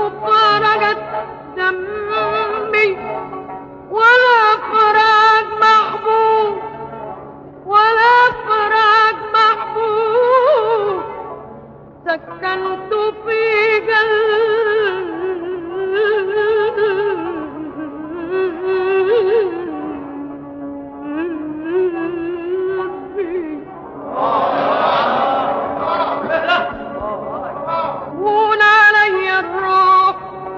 فرجت دمي ولا فراق محبوب ولا فراق محبوب سكنت في قلبي هون علي الروح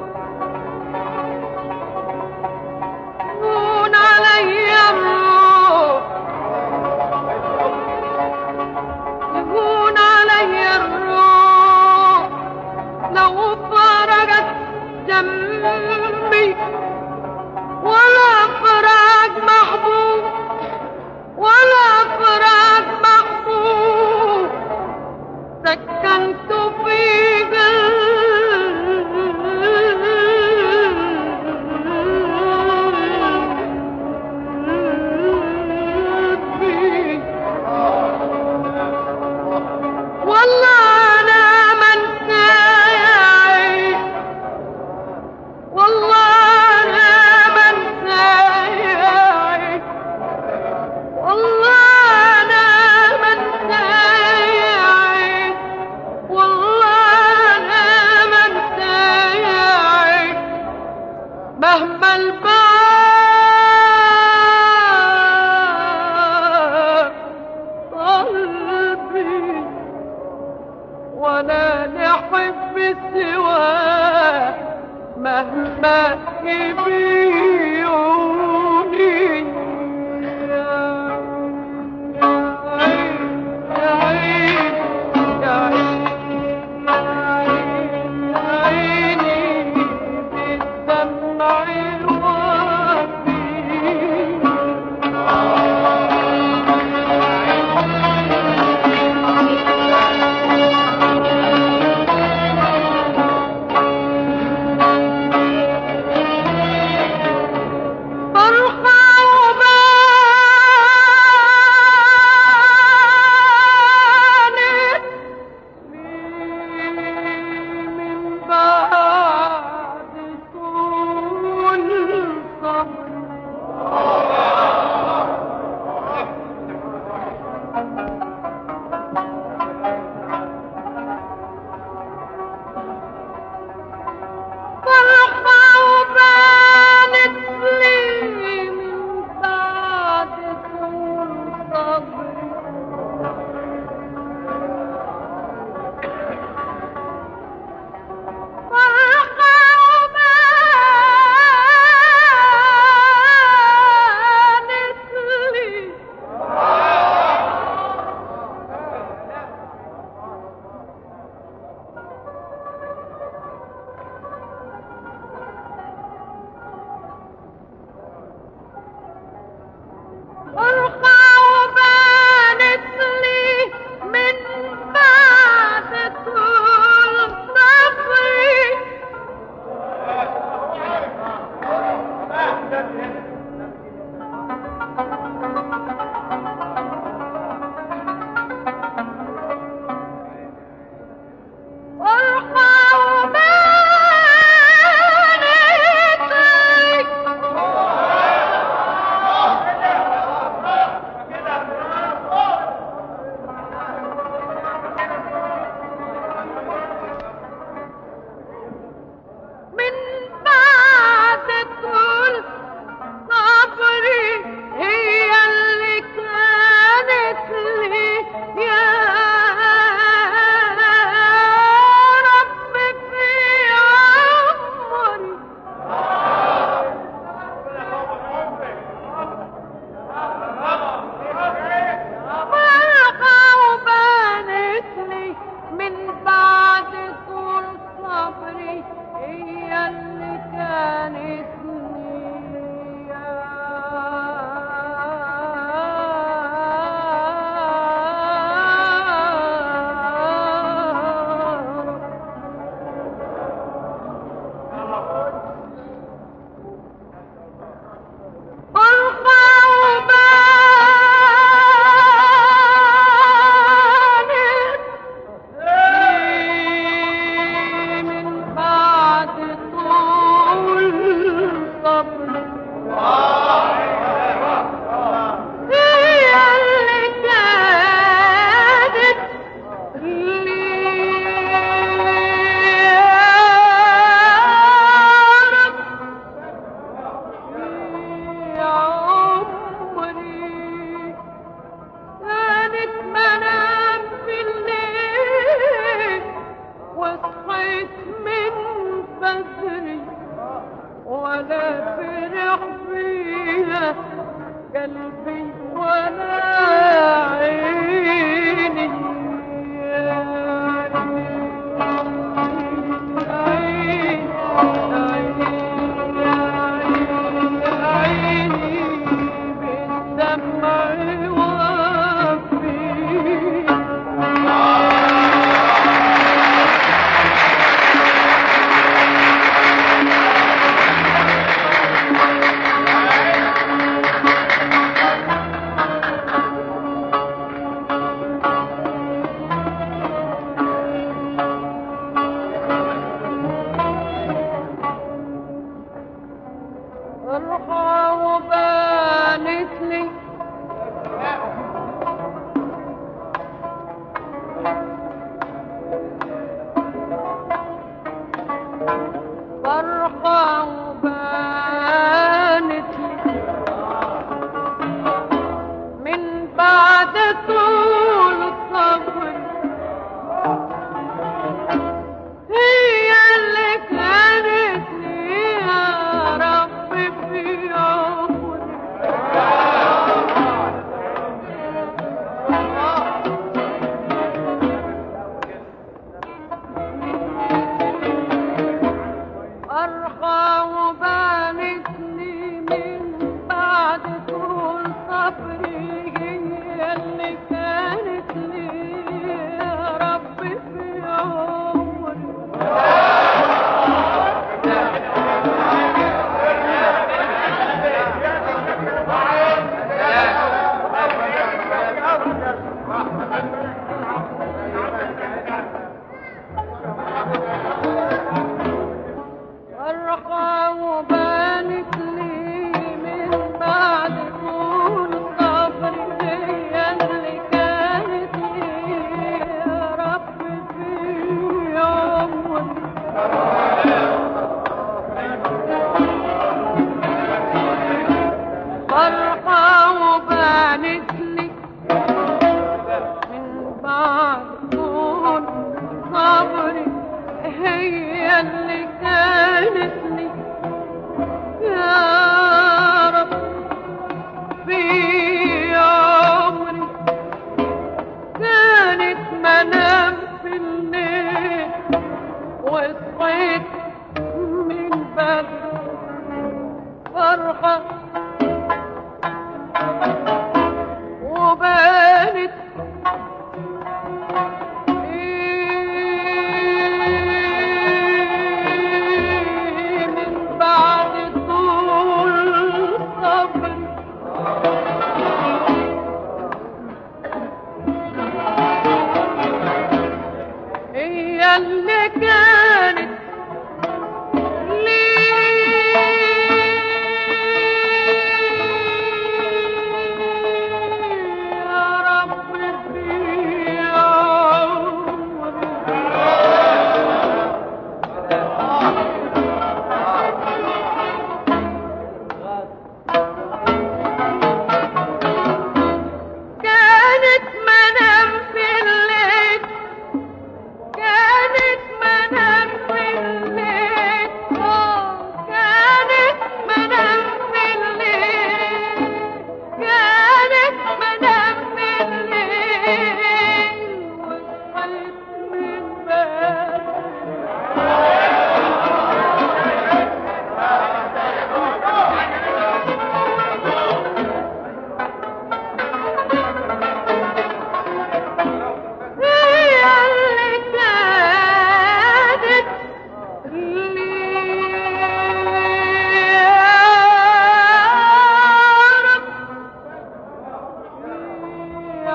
هون علي الروح يهون علي الروح لو فرجت جنبي ولا فراق محبوب ولا فراق محبوب سكنت في قلبي والله انا من سايع والله انا من سايع والله انا من سايع والله انا من سايع مهما البعد قلبي ولا نحب سواه مهما يبيعوني يا عين يا عين يا عين يا عيني بالدمع الوفي بدري ولا فرح فيها قلبي ولا عيني عيني بالدمع وفي الروحة وبانت لي فرحة وبانت لي من بعد طول الصبر هي اللي كانت لي يا رب في عمري أرخى وبانت لي من بعد طول صبري هي اللي كانت لي يا رب في عمري الرخاء وبانت لي من بعد طول الصبر هي اللي كانت لي يا رب في عمري فرحة وبانت لي من بعد طول صبري هي اللي كانت لي يا رب في عمري كانت منام في الليل وصحيت من بدري فرحة وبانت من بعد طول صبر هي اللي كانت لي يا رب في عمري كانت منام في الليل كانت منام في الليل آه، كانت منام في الليل كانت منام في الليل وصحيت من بدري هي اللي كانت لي يا رب يا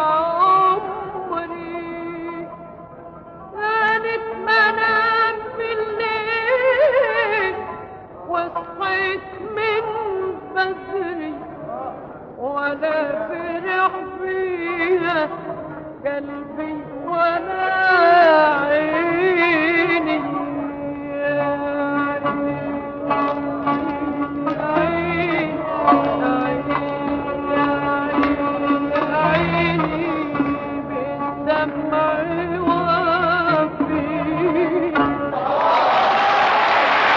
عمري كانت منام في الليل وصحيت من بدري ولا فرح فيها قلبي ولا عيني عيني بالدمع وفي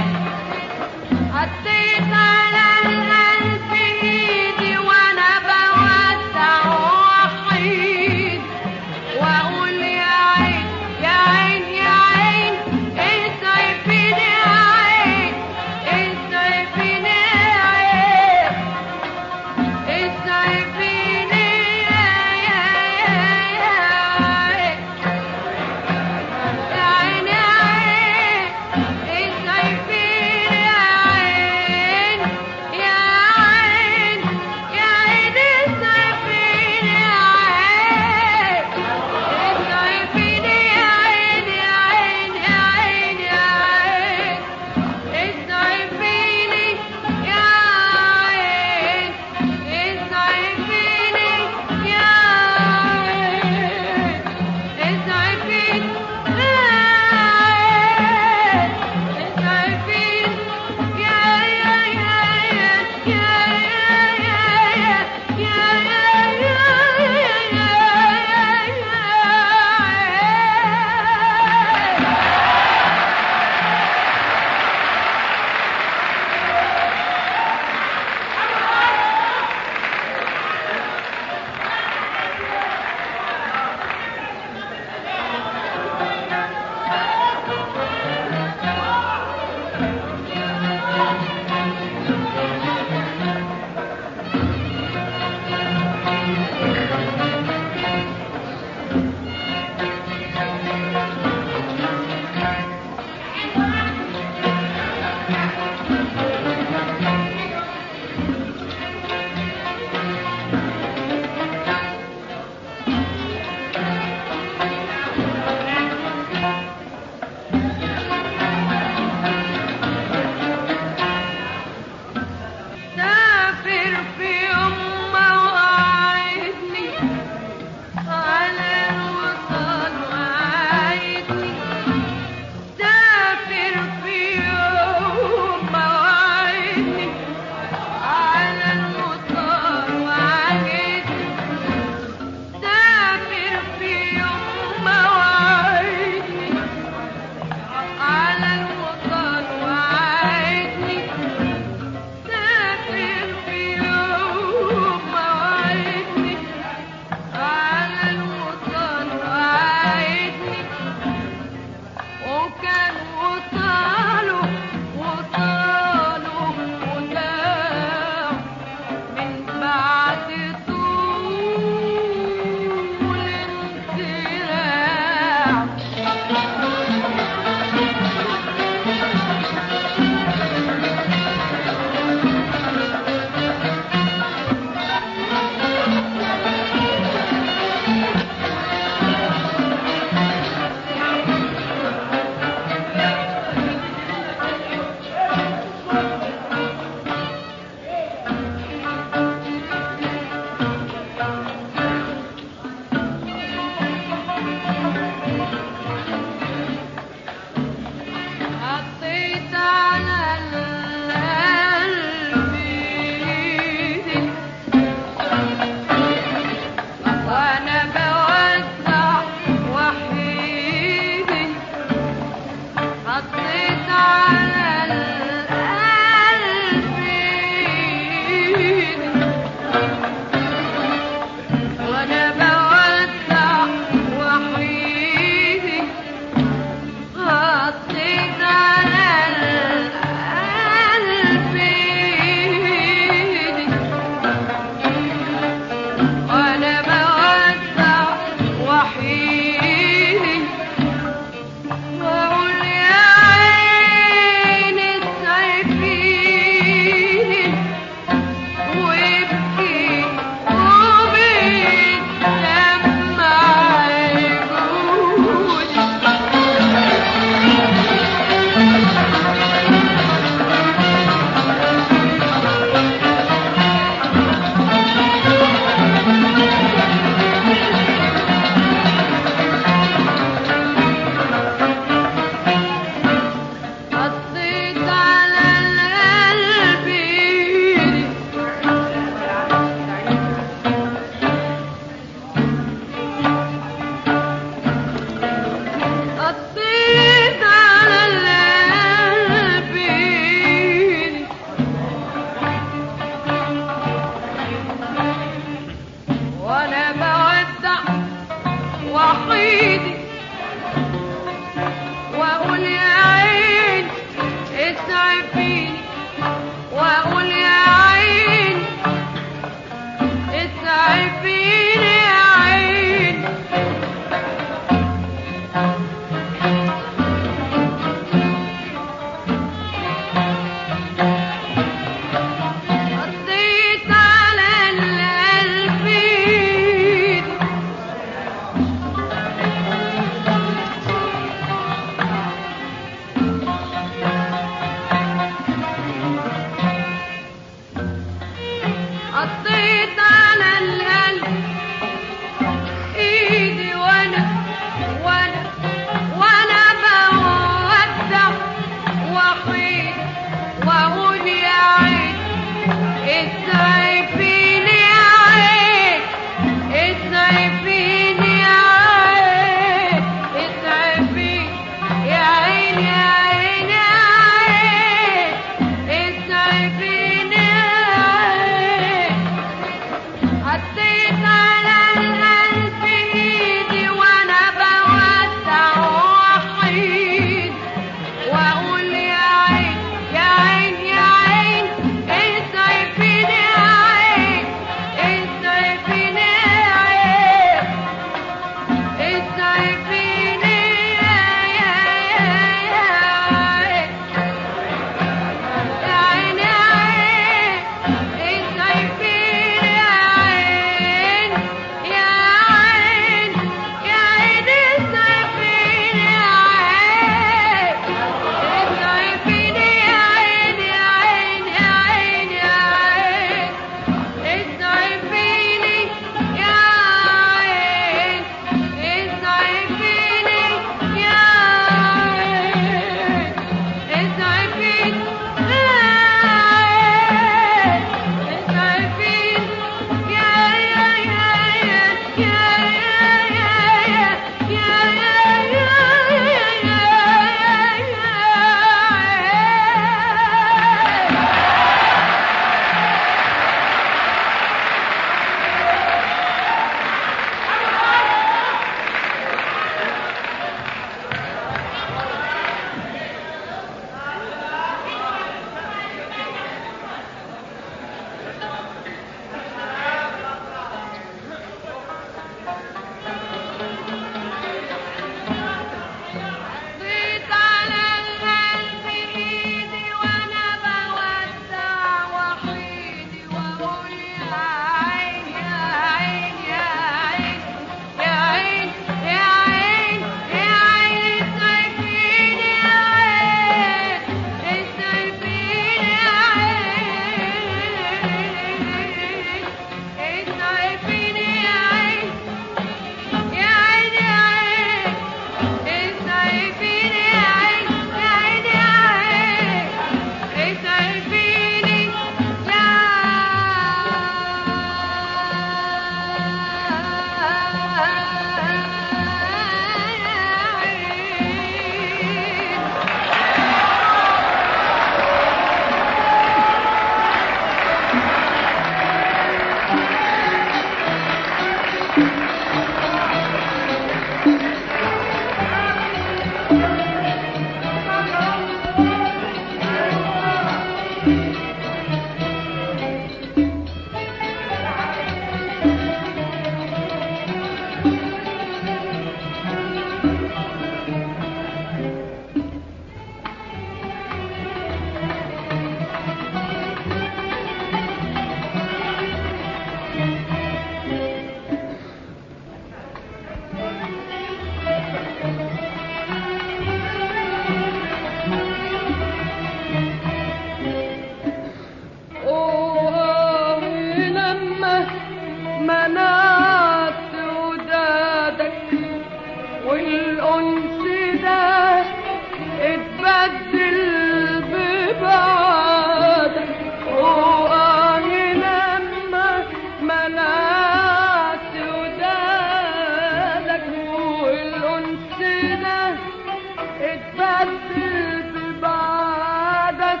اتبدل ببعدك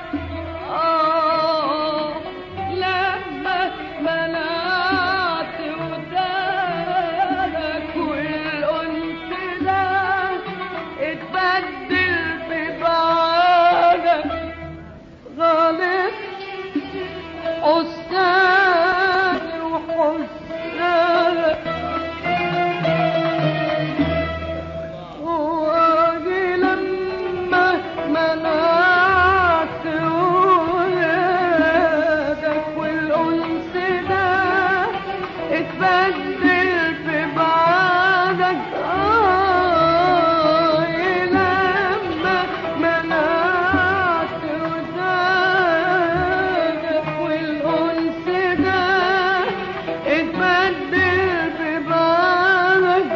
آه لما منعت ودانك والأنس ده اتبدل ببعدك غلط حسان وحسانك واجي لما منعت ولادك والأنس ده اتبدل ببعدك آه لما منعت ودادك والأنس ده اتبدل ببعدك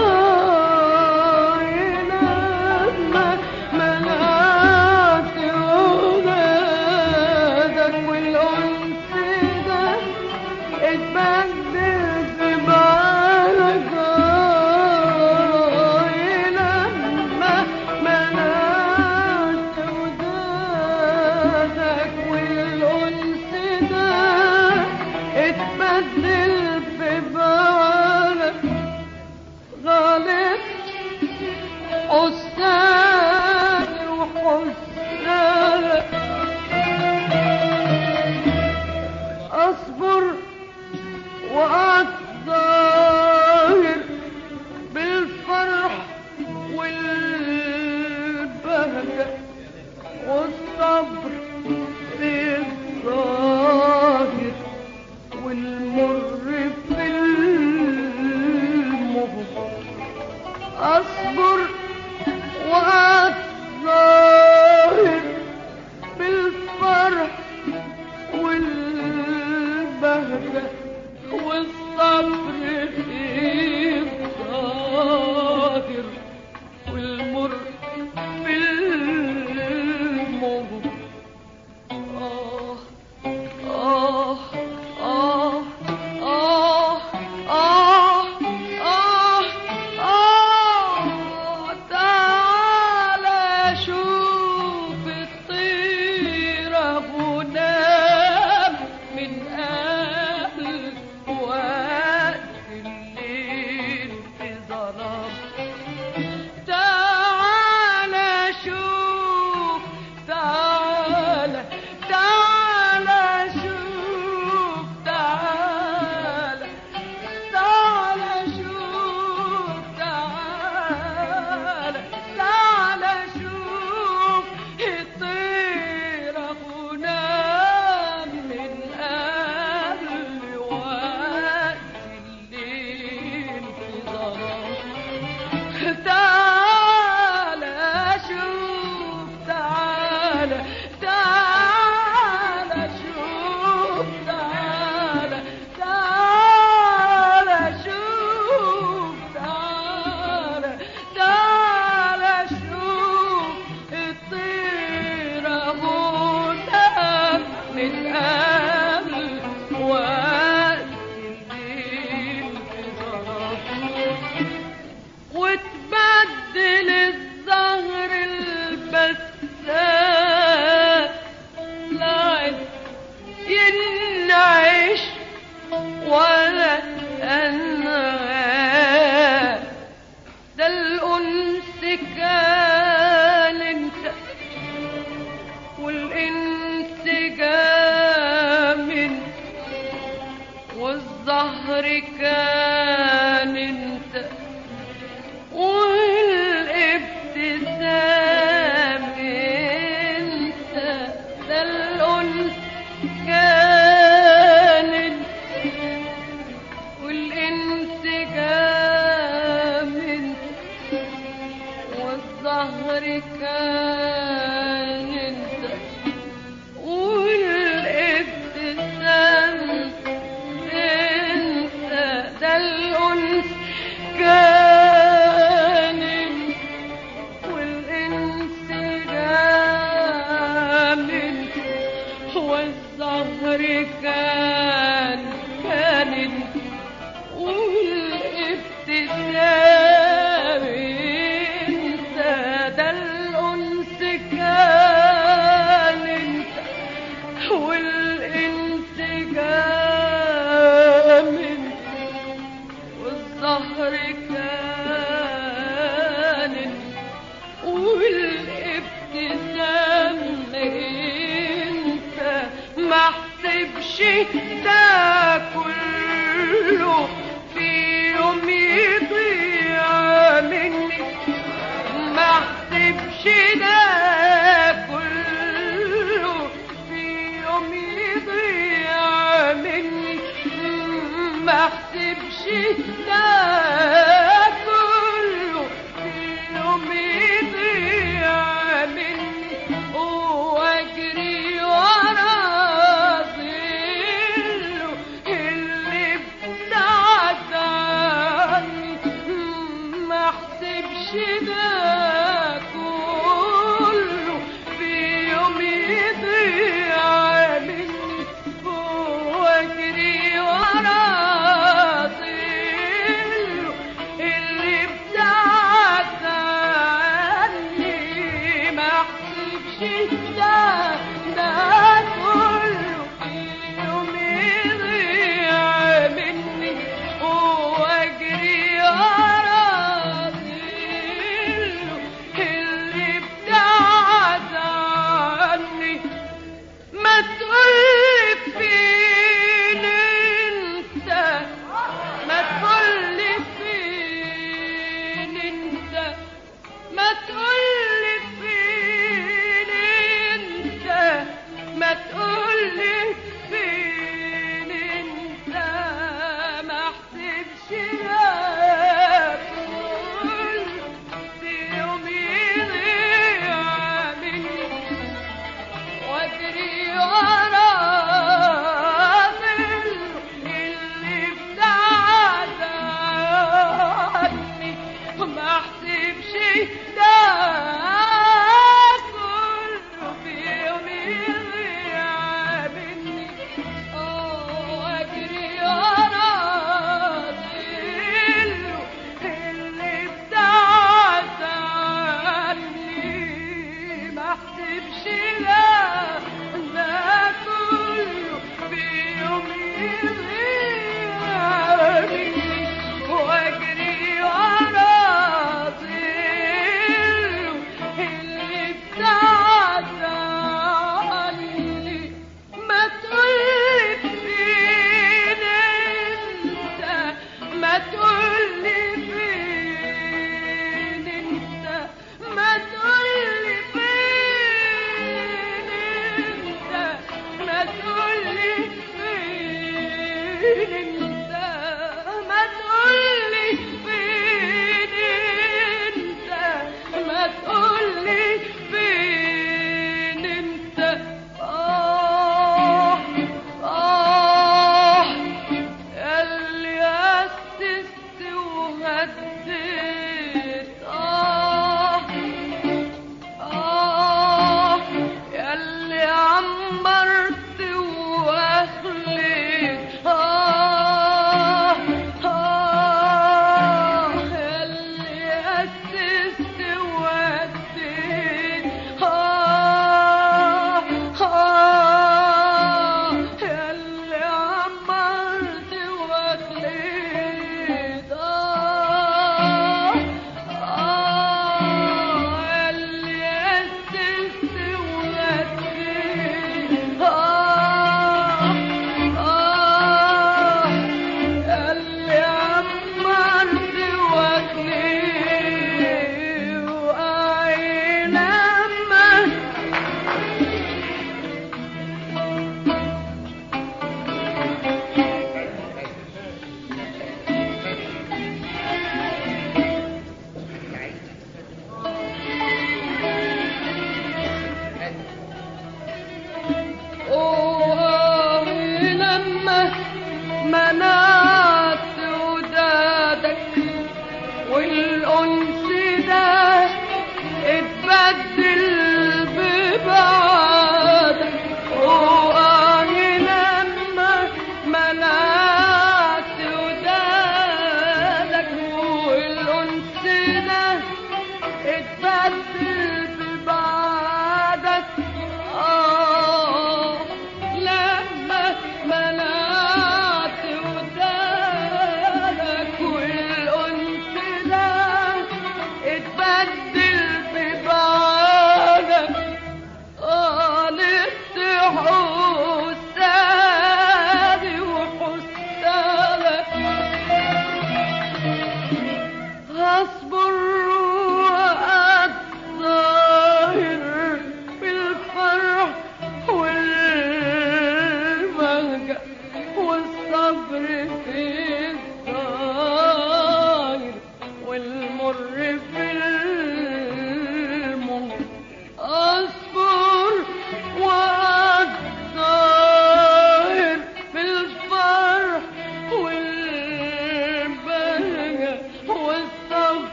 آه لما منعت ودادك والأنس ده اتبدل ببعدك آه لما منعت ودادك والأنس ده اتبدل ببعدك غلط حسان وحسانك أصبر وأتظاهر بالفرح والبهجة والصبر في الظاهر والمر في المر أصبر وأتظاهر بالفرح والبهجة والصبر في الظاهر والمر في المر آه آه آه آه آه آه آه تعالى شوف الطيرة غنام من أهل وقت الليل في ظلام تعالى شوف تعالى تعالى شوف تعالى تعالى شوف تعالى تعالى شوف الطيرة غنام من أهل وقت الليل في ظلام تعالى شوف تعالى تعالى شوف تعالى تعالى شوف تعالى تعالى شوف الطيرة غنام من أهل وقت الليل في ظلام وتبدل الزهر البسام لعن ينعش ولا أنغام ده الأنس كان انت والإنس جام انت والزهر كان انت والابتسام انت ده الأنس كان انت والانسجام انت والظهر كان انت والابتسام انت ده الانس كان انت والانسجام انت والظهر كان كان انت والابتسام انت ده الانس احسبش ده كله في يوم يضيع مني ما احسبش ده كله في يوم يضيع مني ما احسبش ده كله في يوم يضيع مني واجري ورا ظله اللي ابتعد عني ما احسبش ده كله في يوم يضيع مني واجري ورا ظله اللي ابتعد عني ما احسبش ده ده كله في يوم يضيع مني واجري ورا ظله اللي ابتعد عني ما تقولي فين انت ما تقولي فين انت ما تقولي فين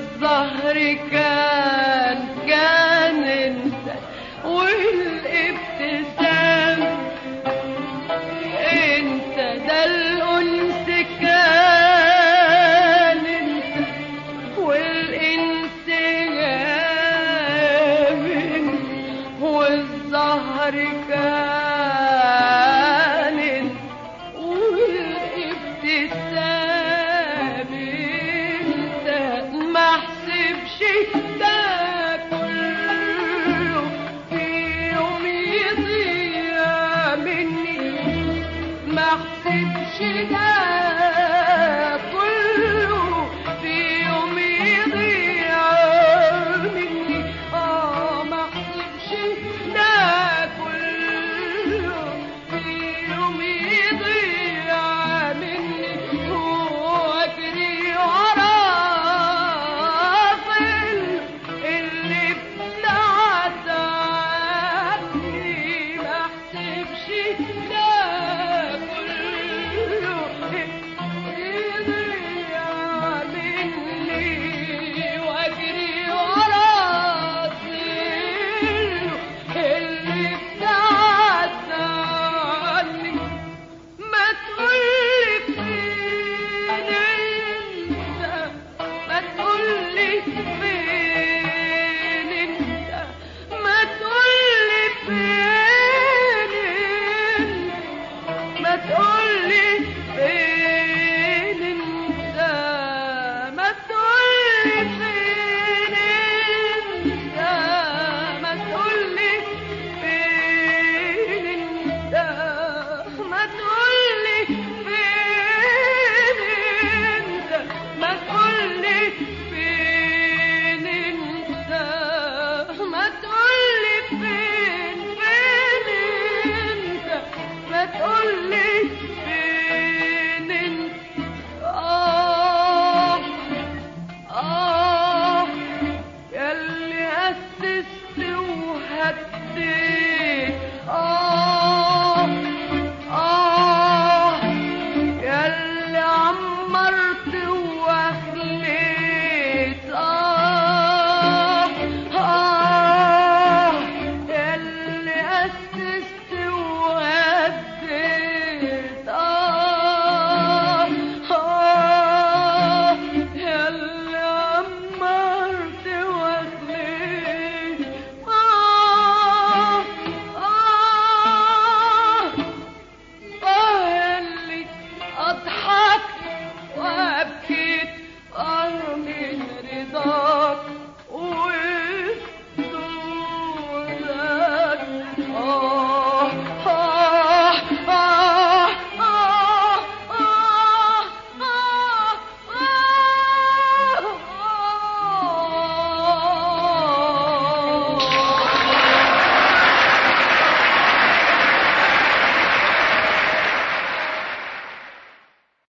والظهر كان كان انت والابتسام انت ده الانس كان انت والانسجام والظهر كان